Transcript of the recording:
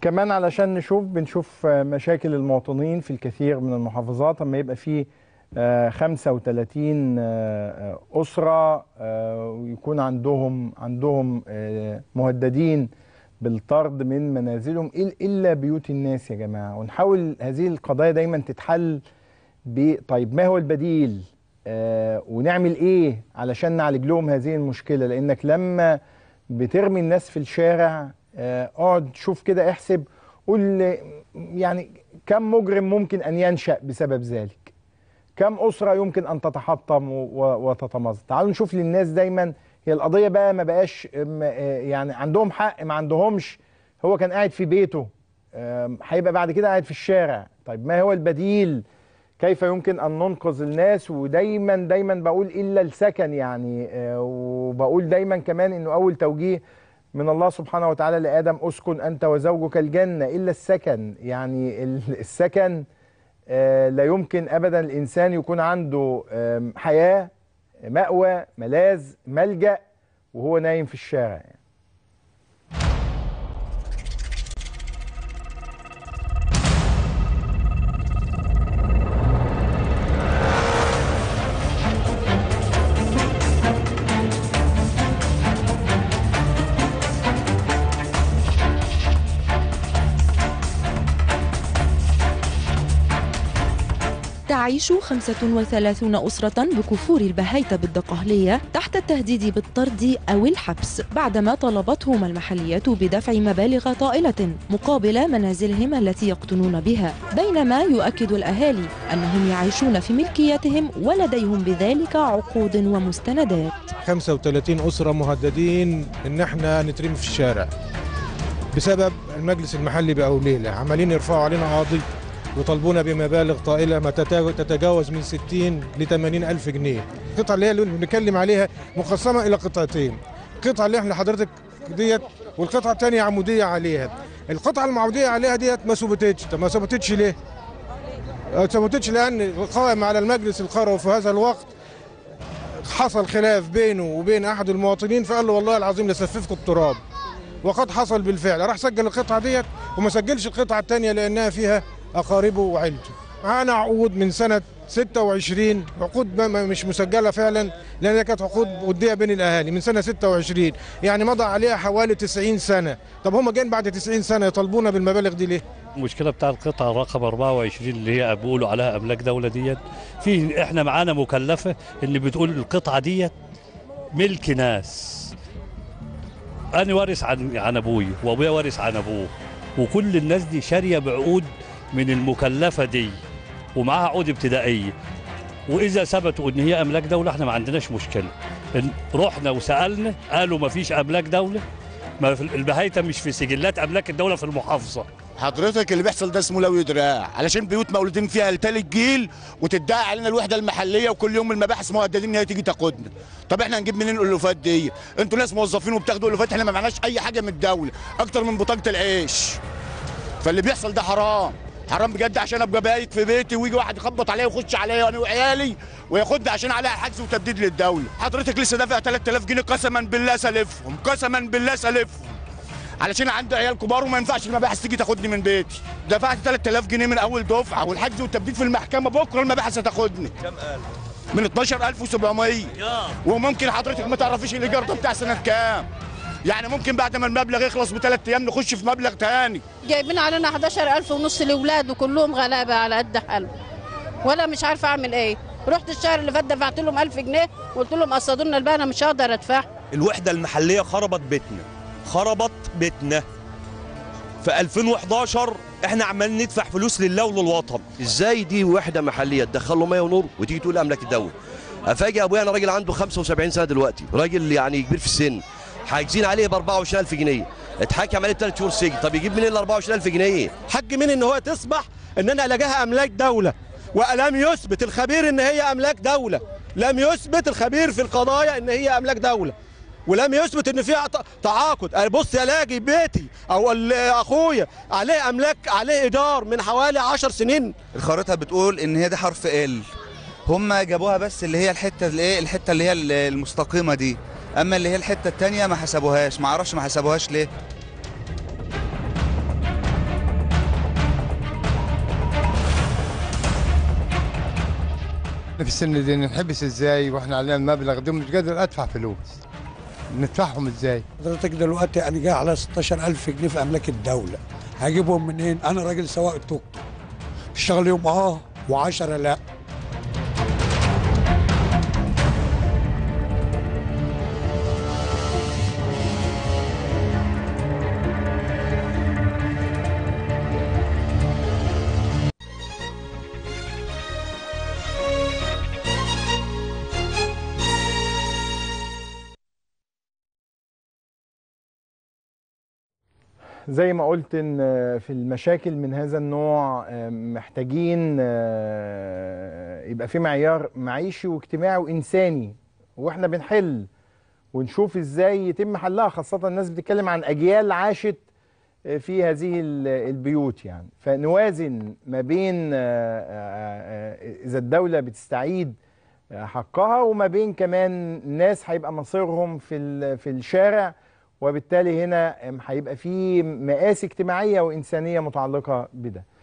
كمان علشان نشوف بنشوف آه، مشاكل المواطنين في الكثير من المحافظات اما يبقى في آه، 35 آه، آه، أسرة آه، ويكون عندهم عندهم آه، مهددين بالطرد من منازلهم إل- إلا بيوت الناس يا جماعة ونحاول هذه القضايا دايما تتحل ب طيب ما هو البديل آه ونعمل ايه علشان نعالج لهم هذه المشكله لانك لما بترمي الناس في الشارع آه، اقعد شوف كده احسب قول يعني كم مجرم ممكن ان ينشا بسبب ذلك كم اسره يمكن ان تتحطم و- و- وتتمزق تعالوا نشوف للناس دايما هي القضيه بقى ما بقاش م- آه، يعني عندهم حق ما عندهمش هو كان قاعد في بيته آم، هيبقى بعد كده قاعد في الشارع طيب ما هو البديل كيف يمكن ان ننقذ الناس ودايما دايما بقول الا السكن يعني آه، وبقول دايما كمان انه اول توجيه من الله سبحانه وتعالى لادم اسكن انت وزوجك الجنه الا السكن يعني ال- السكن آه، لا يمكن ابدا الانسان يكون عنده آم، حياه مأوى ملاذ ملجأ وهو نايم في الشارع يعني. تعيش 35 أسرة بكفور البهيتة بالدقهلية تحت التهديد بالطرد أو الحبس بعدما طلبتهم المحليات بدفع مبالغ طائلة مقابل منازلهم التي يقطنون بها بينما يؤكد الأهالي أنهم يعيشون في ملكيتهم ولديهم بذلك عقود ومستندات 35 أسرة مهددين إن إحنا نترمي في الشارع بسبب المجلس المحلي بأوليلة عمالين يرفعوا علينا قاضي ويطالبونا بمبالغ طائلة ما تتا- تتجاوز من 60 ل 80 ألف جنيه القطعة اللي هي اللي بنتكلم عليها مقسمة إلى قطعتين القطعة اللي احنا حضرتك ديت والقطعة الثانية عمودية عليها القطعة المعمودية عليها ديت ما ثبتتش طب ما ثبتتش ليه؟ ما ثبتتش لأن القائم على المجلس القروي في هذا الوقت حصل خلاف بينه وبين احد المواطنين فقال له والله العظيم لسففكم التراب وقد حصل بالفعل راح سجل القطعه ديت وما سجلش القطعه الثانيه لانها فيها اقاربه وعيلته معانا عقود من سنه 26 عقود ما- ما- مش مسجله فعلا لان كانت عقود وديه بين الاهالي من سنه 26 يعني مضى عليها حوالي 90 سنه طب هم جايين بعد 90 سنه يطالبونا بالمبالغ دي ليه المشكله بتاع القطعه رقم 24 اللي هي بيقولوا عليها املاك دوله ديت في احنا معانا مكلفه اللي بتقول القطعه ديت ملك ناس انا وارث عن عن ابوي وابويا وارث عن ابوه وكل الناس دي شاريه بعقود من المكلفه دي ومعاها عقود ابتدائيه واذا ثبتوا ان هي املاك دوله احنا ما عندناش مشكله إن رحنا وسالنا قالوا ما فيش املاك دوله ما في البهايته مش في سجلات املاك الدوله في المحافظه حضرتك اللي بيحصل ده اسمه لوي دراع علشان بيوت مولودين فيها لتالت جيل وتدعي علينا الوحده المحليه وكل يوم المباحث مهددين ان هي تيجي تاخدنا طب احنا هنجيب منين الالوفات دي انتوا ناس موظفين وبتاخدوا الوفات احنا ما معناش اي حاجه من الدوله اكتر من بطاقه العيش فاللي بيحصل ده حرام حرام بجد عشان ابقى بايت في بيتي ويجي واحد يخبط عليا ويخش عليا انا وعيالي وياخدني عشان عليها حجز وتبديد للدوله حضرتك لسه دافع 3000 جنيه قسما بالله سالفهم قسما بالله سالفهم علشان عندي عيال كبار وما ينفعش المباحث تيجي تاخدني من بيتي دفعت 3000 جنيه من اول دفعه والحجز والتبديد في المحكمه بكره المباحث هتاخدني كم قال من 12700 وممكن حضرتك ما تعرفيش الايجار ده بتاع سنه كام يعني ممكن بعد ما المبلغ يخلص بثلاث ايام نخش في مبلغ تاني جايبين علينا 11000 ونص لاولاد وكلهم غلابه على قد حالهم ولا مش عارفه اعمل ايه رحت الشهر اللي فات دفعت لهم 1000 جنيه وقلت لهم قصدوا لنا البقى انا مش هقدر ادفع الوحدة المحلية خربت بيتنا خربت بيتنا في 2011 احنا عمالين ندفع فلوس لله وللوطن ازاي دي وحده محليه تدخل له ميه ونور وتيجي تقول املاك الدوله افاجئ ابويا انا راجل عنده 75 سنه دلوقتي راجل يعني كبير في السن حاجزين عليه ب 24000 جنيه اتحكم عليه بثلاث شهور سجن طب يجيب منين ال 24000 جنيه حق مين ان هو تصبح ان انا الاقيها املاك دوله ولم يثبت الخبير ان هي املاك دوله لم يثبت الخبير في القضايا ان هي املاك دوله ولم يثبت ان فيها ت- تعاقد أنا بص الاقي بيتي او ال- اخويا عليه املاك عليه ايجار من حوالي 10 سنين الخريطه بتقول ان هي دي حرف ال هم جابوها بس اللي هي الحته اللي ايه الحته اللي هي المستقيمه دي اما اللي هي الحته التانية ما حسبوهاش ما اعرفش ما حسبوهاش ليه في السن دي نحبس ازاي واحنا علينا المبلغ ده مش قادر ادفع فلوس ندفعهم ازاي حضرتك دلوقتي انا جاي على 16000 جنيه في املاك الدوله هجيبهم منين انا راجل سواق توك اشتغل يوم اه و10 لا زي ما قلت ان في المشاكل من هذا النوع محتاجين يبقى في معيار معيشي واجتماعي وانساني واحنا بنحل ونشوف ازاي يتم حلها خاصة الناس بتتكلم عن اجيال عاشت في هذه البيوت يعني فنوازن ما بين اذا الدولة بتستعيد حقها وما بين كمان ناس هيبقى مصيرهم في في الشارع وبالتالي هنا هيبقى في مقاسي اجتماعيه وانسانيه متعلقه بده